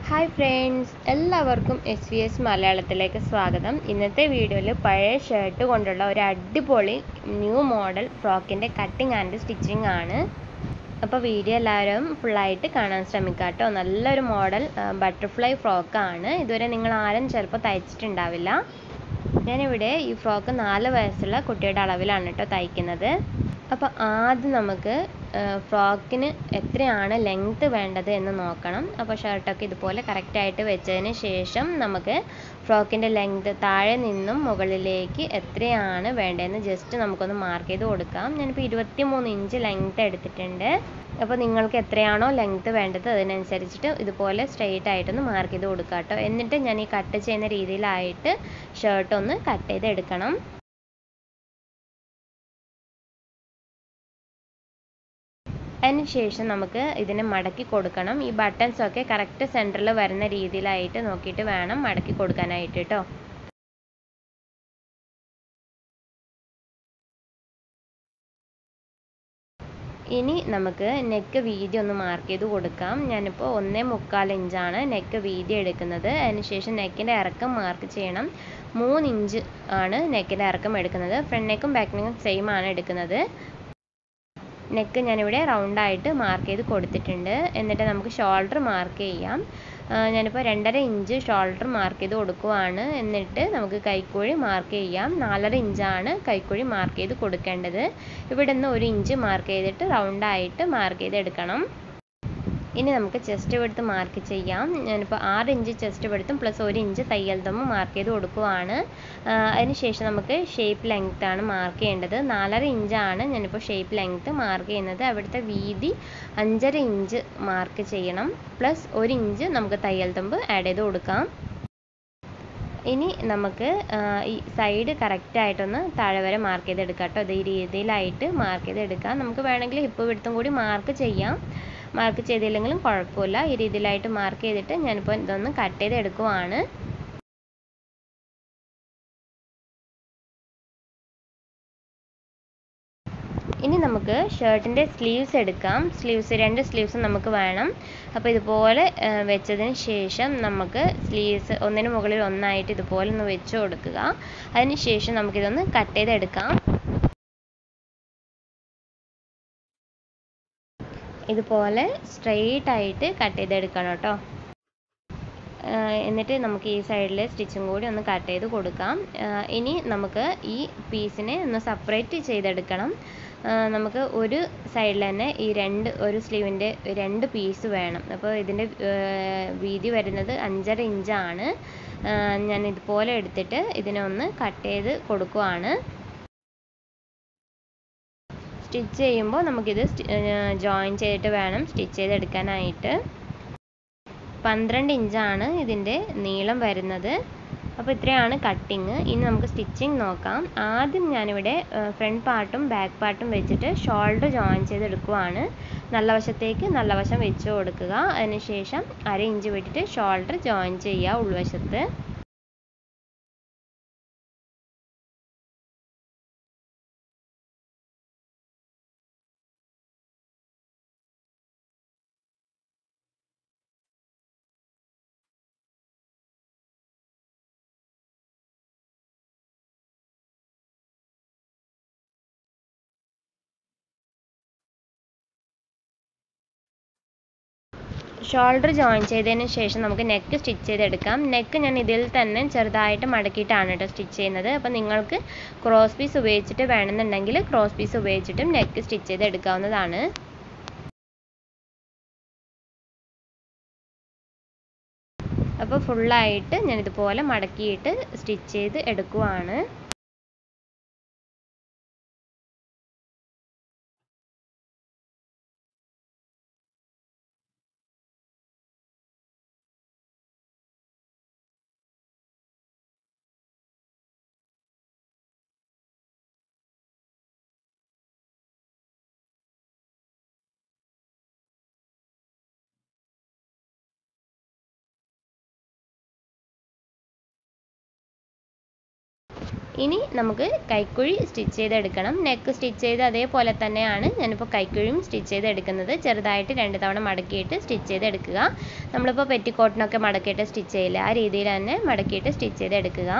hi friends എല്ലാവർക്കും S V S മലയാളത്തിലേക്ക് സ്വാഗതം ഇന്നത്തെ വീഡിയോയിൽ പഴയ ഷർട്ട് കൊണ്ടുള്ള ഒരു അടിപൊളി ന്യൂ മോഡൽ ഫ്രോക്കിൻ്റെ കട്ടിങ് ആൻഡ് സ്റ്റിച്ചിങ് ആണ് അപ്പോൾ വീഡിയോ എല്ലാവരും ഫുള്ളായിട്ട് കാണാൻ ശ്രമിക്കുക കേട്ടോ നല്ലൊരു മോഡൽ ബട്ടർഫ്ലൈ ഫ്രോക്കാണ് ഇതുവരെ നിങ്ങൾ ആരും ചിലപ്പോൾ തയ്ച്ചിട്ടുണ്ടാവില്ല ഞാനിവിടെ ഈ ഫ്രോക്ക് നാല് വയസ്സുള്ള കുട്ടിയുടെ അളവിലാണ് കേട്ടോ തയ്ക്കുന്നത് അപ്പോൾ ആദ്യം നമുക്ക് ഫ്രോക്കിന് എത്രയാണ് ലെങ്ത്ത് വേണ്ടത് എന്ന് നോക്കണം അപ്പോൾ ഷർട്ടൊക്കെ ഇതുപോലെ കറക്റ്റായിട്ട് വെച്ചതിന് ശേഷം നമുക്ക് ഫ്രോക്കിൻ്റെ ലെങ്ത്ത് താഴെ നിന്നും മുകളിലേക്ക് എത്രയാണ് വേണ്ടതെന്ന് ജസ്റ്റ് നമുക്കൊന്ന് മാർക്ക് ചെയ്ത് കൊടുക്കാം ഞാനിപ്പോൾ ഇരുപത്തി മൂന്ന് ഇഞ്ച് ലെങ്ത്ത് എടുത്തിട്ടുണ്ട് അപ്പോൾ നിങ്ങൾക്ക് എത്രയാണോ ലെങ്ത്ത് വേണ്ടത് അതിനനുസരിച്ചിട്ട് ഇതുപോലെ സ്ട്രെയിറ്റ് ആയിട്ടൊന്ന് മാർക്ക് ചെയ്ത് കൊടുക്കുക കേട്ടോ എന്നിട്ട് ഞാൻ ഈ കട്ട് ചെയ്യുന്ന രീതിയിലായിട്ട് ഷർട്ട് ഒന്ന് കട്ട് ചെയ്ത് എടുക്കണം അതിന് ശേഷം നമുക്ക് ഇതിനെ മടക്കി കൊടുക്കണം ഈ ബട്ടൺസ് ഒക്കെ കറക്റ്റ് സെൻറ്ററിൽ വരുന്ന രീതിയിലായിട്ട് നോക്കിയിട്ട് വേണം മടക്കി കൊടുക്കാനായിട്ട് കേട്ടോ ഇനി നമുക്ക് നെക്ക് വീതി ഒന്ന് മാർക്ക് ചെയ്ത് കൊടുക്കാം ഞാനിപ്പോൾ ഒന്നേ മുക്കാൽ ഇഞ്ചാണ് നെക്ക് വീതി എടുക്കുന്നത് അതിനുശേഷം നെക്കിൻ്റെ ഇറക്കം മാർക്ക് ചെയ്യണം മൂന്ന് ഇഞ്ച് ആണ് നെക്കിൻ്റെ ഇറക്കം എടുക്കുന്നത് ഫ്രണ്ട് നെക്കും ബാക്ക് നെക്കും സെയിം ആണ് എടുക്കുന്നത് നെക്ക് ഞാനിവിടെ റൗണ്ടായിട്ട് മാർക്ക് ചെയ്ത് കൊടുത്തിട്ടുണ്ട് എന്നിട്ട് നമുക്ക് ഷോൾഡർ മാർക്ക് ചെയ്യാം ഞാനിപ്പോൾ രണ്ടര ഇഞ്ച് ഷോൾഡർ മാർക്ക് ചെയ്ത് കൊടുക്കുവാണ് എന്നിട്ട് നമുക്ക് കൈക്കുഴി മാർക്ക് ചെയ്യാം നാലര ഇഞ്ചാണ് കൈക്കുഴി മാർക്ക് ചെയ്ത് കൊടുക്കേണ്ടത് ഇവിടെ നിന്ന് ഒരു ഇഞ്ച് മാർക്ക് ചെയ്തിട്ട് റൗണ്ടായിട്ട് മാർക്ക് ചെയ്തെടുക്കണം ഇനി നമുക്ക് ചെസ്റ്റ് വെടുത്ത് മാർക്ക് ചെയ്യാം ഞാനിപ്പോൾ ആറ് ഇഞ്ച് ചെസ്റ്റ് വെടുത്തും പ്ലസ് ഒരു ഇഞ്ച് തയ്യൽ തമ്മും മാർക്ക് ചെയ്ത് കൊടുക്കുവാണ് അതിനുശേഷം നമുക്ക് ഷേപ്പ് ലെങ്ത് ആണ് മാർക്ക് ചെയ്യേണ്ടത് നാലര ഇഞ്ചാണ് ഞാനിപ്പോൾ ഷേപ്പ് ലെങ്ത് മാർക്ക് ചെയ്യുന്നത് അവിടുത്തെ വീതി അഞ്ചര ഇഞ്ച് മാർക്ക് ചെയ്യണം പ്ലസ് ഒരു ഇഞ്ച് നമുക്ക് തയ്യൽ തമ്പ് ആഡ് ചെയ്ത് കൊടുക്കാം ഇനി നമുക്ക് ഈ സൈഡ് കറക്റ്റായിട്ടൊന്ന് താഴെ വരെ മാർക്ക് ചെയ്തെടുക്കാം കേട്ടോ ഈ രീതിയിലായിട്ട് മാർക്ക് ചെയ്തെടുക്കാം നമുക്ക് വേണമെങ്കിൽ ഹിപ്പ് വിടുത്തും കൂടി മാർക്ക് ചെയ്യാം മാർക്ക് ചെയ്തില്ലെങ്കിലും കുഴപ്പമില്ല ഈ രീതിയിലായിട്ട് മാർക്ക് ചെയ്തിട്ട് ഞാനിപ്പോൾ ഇതൊന്ന് കട്ട് ചെയ്ത് എടുക്കുവാണ് ഇനി നമുക്ക് ഷർട്ടിൻ്റെ സ്ലീവ്സ് എടുക്കാം സ്ലീവ്സ് രണ്ട് സ്ലീവ്സ് നമുക്ക് വേണം അപ്പോൾ ഇതുപോലെ വെച്ചതിന് ശേഷം നമുക്ക് സ്ലീവ്സ് ഒന്നിന് മുകളിൽ ഒന്നായിട്ട് ഇതുപോലെ ഒന്ന് വെച്ച് കൊടുക്കുക അതിന് ശേഷം നമുക്കിതൊന്ന് കട്ട് ചെയ്തെടുക്കാം ഇതുപോലെ സ്ട്രെയിറ്റ് ആയിട്ട് കട്ട് ചെയ്തെടുക്കണം കേട്ടോ എന്നിട്ട് നമുക്ക് ഈ സൈഡിലെ സ്റ്റിച്ചും കൂടി ഒന്ന് കട്ട് ചെയ്ത് കൊടുക്കാം ഇനി നമുക്ക് ഈ പീസിനെ ഒന്ന് സെപ്പറേറ്റ് ചെയ്തെടുക്കണം നമുക്ക് ഒരു സൈഡിൽ തന്നെ ഈ രണ്ട് ഒരു സ്ലീവിൻ്റെ രണ്ട് പീസ് വേണം അപ്പോൾ ഇതിൻ്റെ വീതി വരുന്നത് അഞ്ചര ഇഞ്ചാണ് ഞാൻ ഇതുപോലെ എടുത്തിട്ട് ഇതിനെ ഒന്ന് കട്ട് ചെയ്ത് കൊടുക്കുവാണ് സ്റ്റിച്ച് ചെയ്യുമ്പോൾ നമുക്കിത് ജോയിൻ ചെയ്തിട്ട് വേണം സ്റ്റിച്ച് ചെയ്തെടുക്കാനായിട്ട് പന്ത്രണ്ട് ഇഞ്ചാണ് ഇതിൻ്റെ നീളം വരുന്നത് അപ്പോൾ ഇത്രയാണ് കട്ടിങ് ഇനി നമുക്ക് സ്റ്റിച്ചിങ് നോക്കാം ആദ്യം ഞാനിവിടെ ഫ്രണ്ട് പാർട്ടും ബാക്ക് പാർട്ടും വെച്ചിട്ട് ഷോൾഡർ ജോയിൻ ചെയ്തെടുക്കുവാണ് നല്ല വശത്തേക്ക് നല്ല വശം വെച്ച് കൊടുക്കുക അതിനുശേഷം അര ഇഞ്ച് വിട്ടിട്ട് ഷോൾഡർ ജോയിൻ ചെയ്യുക ഉൾവശത്ത് ഷോൾഡർ ജോയിൻ ചെയ്തതിന് ശേഷം നമുക്ക് നെക്ക് സ്റ്റിച്ച് ചെയ്തെടുക്കാം നെക്ക് ഞാൻ ഇതിൽ തന്നെ ചെറുതായിട്ട് മടക്കിയിട്ടാണ് കേട്ടോ സ്റ്റിച്ച് ചെയ്യുന്നത് അപ്പോൾ നിങ്ങൾക്ക് ക്രോസ് പീസ് ഉപയോഗിച്ചിട്ട് വേണമെന്നുണ്ടെങ്കിൽ ക്രോസ് പീസ് ഉപയോഗിച്ചിട്ടും നെക്ക് സ്റ്റിച്ച് ചെയ്തെടുക്കാവുന്നതാണ് അപ്പോൾ ഫുള്ളായിട്ട് ഞാനിതുപോലെ മടക്കിയിട്ട് സ്റ്റിച്ച് ചെയ്ത് എടുക്കുവാണ് ഇനി നമുക്ക് കൈക്കുഴി സ്റ്റിച്ച് ചെയ്തെടുക്കണം നെക്ക് സ്റ്റിച്ച് ചെയ്ത് അതേപോലെ തന്നെയാണ് ഞാനിപ്പോൾ കൈക്കുഴിയും സ്റ്റിച്ച് ചെയ്തെടുക്കുന്നത് ചെറുതായിട്ട് രണ്ട് തവണ മടക്കിയിട്ട് സ്റ്റിച്ച് ചെയ്തെടുക്കുക നമ്മളിപ്പോൾ പെറ്റിക്കോട്ടിനൊക്കെ മടക്കിയിട്ട് സ്റ്റിച്ച് ചെയ്യില്ല ആ രീതിയിൽ തന്നെ മടക്കിയിട്ട് സ്റ്റിച്ച് ചെയ്തെടുക്കുക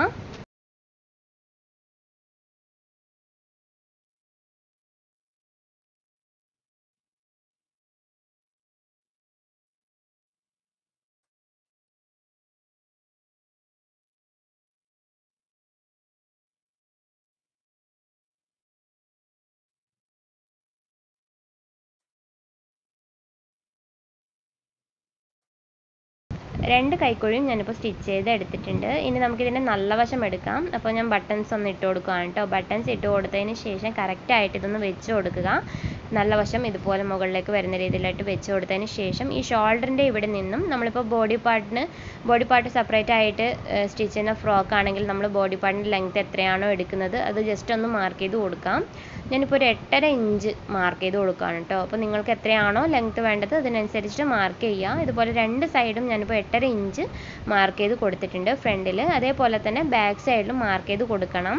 രണ്ട് കൈക്കുഴിയും ഞാനിപ്പോൾ സ്റ്റിച്ച് ചെയ്ത് എടുത്തിട്ടുണ്ട് ഇനി നമുക്കിതിൻ്റെ നല്ല വശം എടുക്കാം അപ്പോൾ ഞാൻ ബട്ടൺസ് ഒന്ന് ഇട്ട് കൊടുക്കുകയാണ് കേട്ടോ ബട്ടൺസ് ഇട്ട് കൊടുത്തതിന് ശേഷം കറക്റ്റായിട്ട് ഇതൊന്ന് വെച്ച് കൊടുക്കുക നല്ല വശം ഇതുപോലെ മുകളിലേക്ക് വരുന്ന രീതിയിലായിട്ട് വെച്ച് കൊടുത്തതിന് ശേഷം ഈ ഷോൾഡറിൻ്റെ ഇവിടെ നിന്നും നമ്മളിപ്പോൾ ബോഡി പാർട്ടിന് ബോഡി പാർട്ട് സെപ്പറേറ്റ് ആയിട്ട് സ്റ്റിച്ച് ചെയ്യുന്ന ഫ്രോക്ക് ആണെങ്കിൽ നമ്മൾ ബോഡി പാർട്ടിൻ്റെ ലെങ്ത് എത്രയാണോ എടുക്കുന്നത് അത് ജസ്റ്റ് ഒന്ന് മാർക്ക് ചെയ്ത് കൊടുക്കാം ഞാനിപ്പോൾ ഒരു എട്ടര ഇഞ്ച് മാർക്ക് ചെയ്ത് കൊടുക്കുകയാണ് കേട്ടോ അപ്പോൾ നിങ്ങൾക്ക് എത്രയാണോ ലെങ്ത് വേണ്ടത് അതിനനുസരിച്ച് മാർക്ക് ചെയ്യുക ഇതുപോലെ രണ്ട് സൈഡും ഞാനിപ്പോൾ എട്ടര ഇഞ്ച് മാർക്ക് ചെയ്ത് കൊടുത്തിട്ടുണ്ട് ഫ്രണ്ടിൽ അതേപോലെ തന്നെ ബാക്ക് സൈഡിലും മാർക്ക് ചെയ്ത് കൊടുക്കണം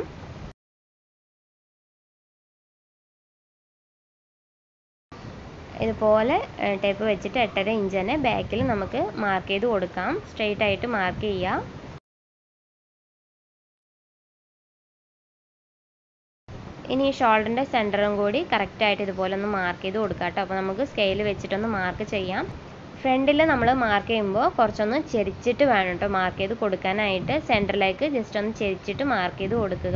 ഇതുപോലെ ടേപ്പ് വെച്ചിട്ട് എട്ടര ഇഞ്ച് തന്നെ ബാക്കിൽ നമുക്ക് മാർക്ക് ചെയ്ത് കൊടുക്കാം സ്ട്രെയിറ്റ് ആയിട്ട് മാർക്ക് ചെയ്യുക ഇനി ഈ ഷോൾഡറിൻ്റെ സെൻറ്ററും കൂടി കറക്റ്റായിട്ട് ഇതുപോലെ ഒന്ന് മാർക്ക് ചെയ്ത് കൊടുക്കാം കേട്ടോ അപ്പോൾ നമുക്ക് സ്കെയിൽ വെച്ചിട്ടൊന്ന് മാർക്ക് ചെയ്യാം ഫ്രണ്ടിൽ നമ്മൾ മാർക്ക് ചെയ്യുമ്പോൾ കുറച്ചൊന്ന് ചെരിച്ചിട്ട് വേണം കേട്ടോ മാർക്ക് ചെയ്ത് കൊടുക്കാനായിട്ട് സെൻറ്ററിലേക്ക് ജസ്റ്റ് ഒന്ന് ചെരിച്ചിട്ട് മാർക്ക് ചെയ്ത് കൊടുക്കുക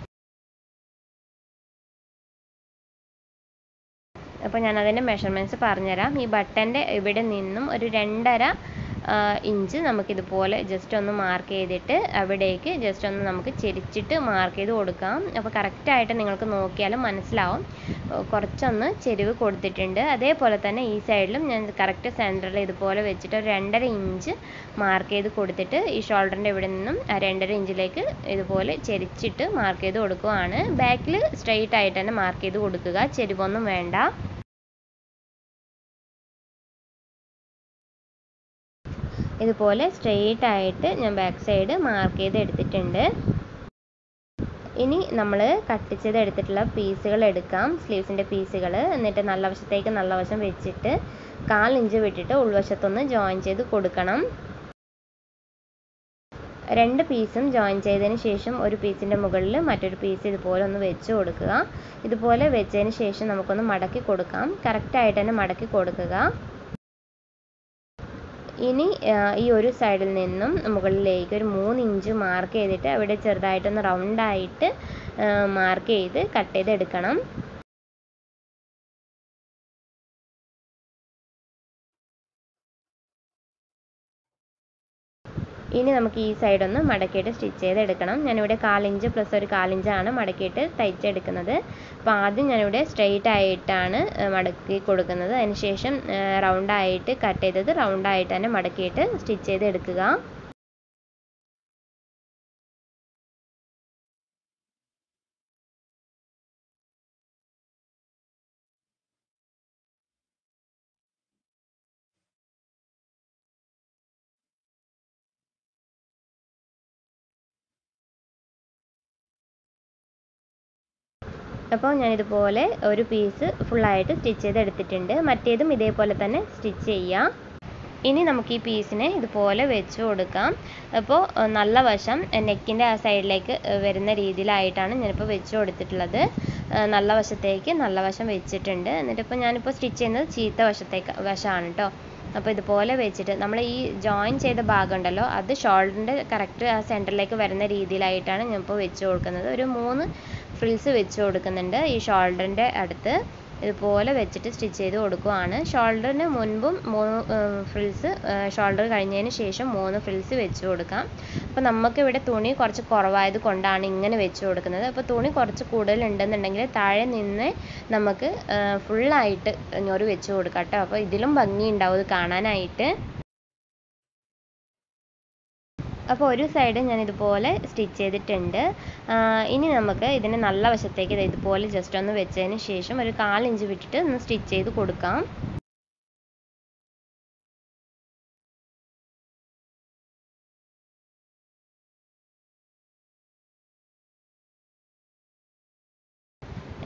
അപ്പോൾ ഞാൻ അതിൻ്റെ മെഷർമെൻറ്റ്സ് പറഞ്ഞുതരാം ഈ ബട്ടൻ്റെ ഇവിടെ നിന്നും ഒരു രണ്ടര ഇഞ്ച് നമുക്കിതുപോലെ ജസ്റ്റ് ഒന്ന് മാർക്ക് ചെയ്തിട്ട് അവിടേക്ക് ജസ്റ്റ് ഒന്ന് നമുക്ക് ചെരിച്ചിട്ട് മാർക്ക് ചെയ്ത് കൊടുക്കാം അപ്പോൾ കറക്റ്റായിട്ട് നിങ്ങൾക്ക് നോക്കിയാലും മനസ്സിലാവും കുറച്ചൊന്ന് ചെരിവ് കൊടുത്തിട്ടുണ്ട് അതേപോലെ തന്നെ ഈ സൈഡിലും ഞാൻ കറക്റ്റ് സെൻറ്ററിൽ ഇതുപോലെ വെച്ചിട്ട് ഒരു രണ്ടര ഇഞ്ച് മാർക്ക് ചെയ്ത് കൊടുത്തിട്ട് ഈ ഷോൾഡറിൻ്റെ ഇവിടെ നിന്നും ആ രണ്ടര ഇഞ്ചിലേക്ക് ഇതുപോലെ ചെരിച്ചിട്ട് മാർക്ക് ചെയ്ത് കൊടുക്കുകയാണ് ബാക്കിൽ സ്ട്രെയിറ്റ് ആയിട്ട് തന്നെ മാർക്ക് ചെയ്ത് കൊടുക്കുക ചെരിവൊന്നും വേണ്ട ഇതുപോലെ സ്ട്രെയിറ്റ് ആയിട്ട് ഞാൻ ബാക്ക് സൈഡ് മാർക്ക് ചെയ്ത് എടുത്തിട്ടുണ്ട് ഇനി നമ്മൾ കട്ട് ചെയ്ത് എടുത്തിട്ടുള്ള പീസുകൾ എടുക്കാം സ്ലീവ്സിൻ്റെ പീസുകൾ എന്നിട്ട് നല്ല വശത്തേക്ക് നല്ല വശം വെച്ചിട്ട് കാൽ ഇഞ്ച് വിട്ടിട്ട് ഉൾവശത്തൊന്ന് ജോയിൻ ചെയ്ത് കൊടുക്കണം രണ്ട് പീസും ജോയിൻ ചെയ്തതിന് ശേഷം ഒരു പീസിൻ്റെ മുകളിൽ മറ്റൊരു പീസ് ഇതുപോലെ ഒന്ന് വെച്ച് കൊടുക്കുക ഇതുപോലെ വെച്ചതിന് ശേഷം നമുക്കൊന്ന് മടക്കി കൊടുക്കാം കറക്റ്റായിട്ട് തന്നെ മടക്കി കൊടുക്കുക ഇനി ഈ ഒരു സൈഡിൽ നിന്നും മുകളിലേക്ക് ഒരു മൂന്ന് ഇഞ്ച് മാർക്ക് ചെയ്തിട്ട് അവിടെ ചെറുതായിട്ടൊന്ന് റൗണ്ടായിട്ട് മാർക്ക് ചെയ്ത് കട്ട് ചെയ്തെടുക്കണം ഇനി നമുക്ക് ഈ സൈഡ് ഒന്ന് മടക്കിയിട്ട് സ്റ്റിച്ച് ചെയ്തെടുക്കണം ഞാനിവിടെ കാലിഞ്ച് പ്ലസ് ഒരു കാലിഞ്ചാണ് മടക്കിയിട്ട് തയ്ച്ചെടുക്കുന്നത് അപ്പോൾ ആദ്യം ഞാനിവിടെ സ്ട്രെയിറ്റ് ആയിട്ടാണ് മടക്കി കൊടുക്കുന്നത് അതിനുശേഷം റൗണ്ടായിട്ട് കട്ട് ചെയ്തത് റൗണ്ടായിട്ട് തന്നെ മടക്കിയിട്ട് സ്റ്റിച്ച് ചെയ്തെടുക്കുക അപ്പോൾ ഞാനിതുപോലെ ഒരു പീസ് ഫുള്ളായിട്ട് സ്റ്റിച്ച് ചെയ്ത് എടുത്തിട്ടുണ്ട് മറ്റേതും ഇതേപോലെ തന്നെ സ്റ്റിച്ച് ചെയ്യാം ഇനി നമുക്ക് ഈ പീസിനെ ഇതുപോലെ വെച്ച് കൊടുക്കാം അപ്പോൾ നല്ല വശം നെക്കിൻ്റെ ആ സൈഡിലേക്ക് വരുന്ന രീതിയിലായിട്ടാണ് ഞാനിപ്പോൾ വെച്ച് കൊടുത്തിട്ടുള്ളത് നല്ല വശത്തേക്ക് നല്ല വശം വെച്ചിട്ടുണ്ട് എന്നിട്ടിപ്പോൾ ഞാനിപ്പോൾ സ്റ്റിച്ച് ചെയ്യുന്നത് ചീത്ത വശത്തേക്ക് വശമാണ് കേട്ടോ അപ്പോൾ ഇതുപോലെ വെച്ചിട്ട് നമ്മൾ ഈ ജോയിൻ ചെയ്ത ഭാഗം ഉണ്ടല്ലോ അത് ഷോൾഡറിൻ്റെ കറക്റ്റ് ആ സെൻറ്ററിലേക്ക് വരുന്ന രീതിയിലായിട്ടാണ് ഞാനിപ്പോൾ വെച്ച് കൊടുക്കുന്നത് ഒരു മൂന്ന് ഫ്രിൽസ് വെച്ച് കൊടുക്കുന്നുണ്ട് ഈ ഷോൾഡറിൻ്റെ അടുത്ത് ഇതുപോലെ വെച്ചിട്ട് സ്റ്റിച്ച് ചെയ്ത് കൊടുക്കുവാണ് ഷോൾഡറിന് മുൻപും മൂന്ന് ഫ്രിൽസ് ഷോൾഡർ കഴിഞ്ഞതിന് ശേഷം മൂന്ന് ഫ്രിൽസ് വെച്ച് കൊടുക്കാം അപ്പോൾ നമുക്ക് ഇവിടെ തുണി കുറച്ച് കുറവായത് കൊണ്ടാണ് ഇങ്ങനെ വെച്ച് കൊടുക്കുന്നത് അപ്പോൾ തുണി കുറച്ച് കൂടുതൽ ഉണ്ടെന്നുണ്ടെങ്കിൽ താഴെ നിന്ന് നമുക്ക് ഫുള്ളായിട്ട് ഞൊറി വെച്ച് കൊടുക്കാം കേട്ടോ അപ്പോൾ ഇതിലും ഭംഗി ഉണ്ടാവും ഇത് കാണാനായിട്ട് അപ്പോൾ ഒരു സൈഡ് ഞാൻ ഇതുപോലെ സ്റ്റിച്ച് ചെയ്തിട്ടുണ്ട് ഇനി നമുക്ക് ഇതിനെ നല്ല വശത്തേക്ക് ഇതുപോലെ ജസ്റ്റ് ഒന്ന് വെച്ചതിന് ശേഷം ഒരു കാലിഞ്ച് വിട്ടിട്ട് ഒന്ന് സ്റ്റിച്ച് ചെയ്ത് കൊടുക്കാം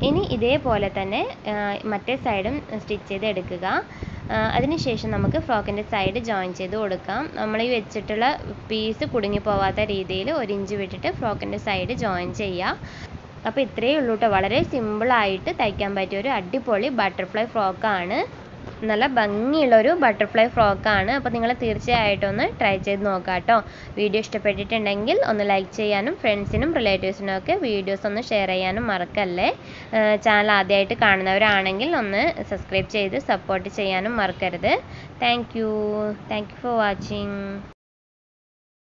ഇനി ഇതേപോലെ തന്നെ ആ, മറ്റേ സൈഡും സ്റ്റിച്ച് ചെയ്ത് എടുക്കുക ആ, അതിനുശേഷം നമുക്ക് ഫ്രോക്കിൻ്റെ സൈഡ് ജോയിൻ ചെയ്ത് കൊടുക്കാം നമ്മൾ ഈ വെച്ചിട്ടുള്ള പീസ് കുടുങ്ങി പോവാത്ത രീതിയിൽ ഒരു ഇഞ്ച് വിട്ടിട്ട് ഫ്രോക്കിൻ്റെ സൈഡ് ജോയിൻ ചെയ്യുക അപ്പോൾ ഇത്രയേ ഉള്ളൂ കേട്ടോ വളരെ സിമ്പിളായിട്ട് തയ്ക്കാൻ പറ്റിയ ഒരു അടിപൊളി ബട്ടർഫ്ലൈ ഫ്രോക്കാണ് നല്ല ഭംഗിയുള്ളൊരു ബട്ടർഫ്ലൈ ഫ്രോക്കാണ് അപ്പോൾ നിങ്ങൾ തീർച്ചയായിട്ടും ഒന്ന് ട്രൈ ചെയ്ത് നോക്കാം കേട്ടോ വീഡിയോ ഇഷ്ടപ്പെട്ടിട്ടുണ്ടെങ്കിൽ ഒന്ന് ലൈക്ക് ചെയ്യാനും ഫ്രണ്ട്സിനും റിലേറ്റീവ്സിനും ഒക്കെ വീഡിയോസ് ഒന്ന് ഷെയർ ചെയ്യാനും മറക്കല്ലേ ചാനൽ ആദ്യമായിട്ട് കാണുന്നവരാണെങ്കിൽ ഒന്ന് സബ്സ്ക്രൈബ് ചെയ്ത് സപ്പോർട്ട് ചെയ്യാനും മറക്കരുത് thank you thank you for watching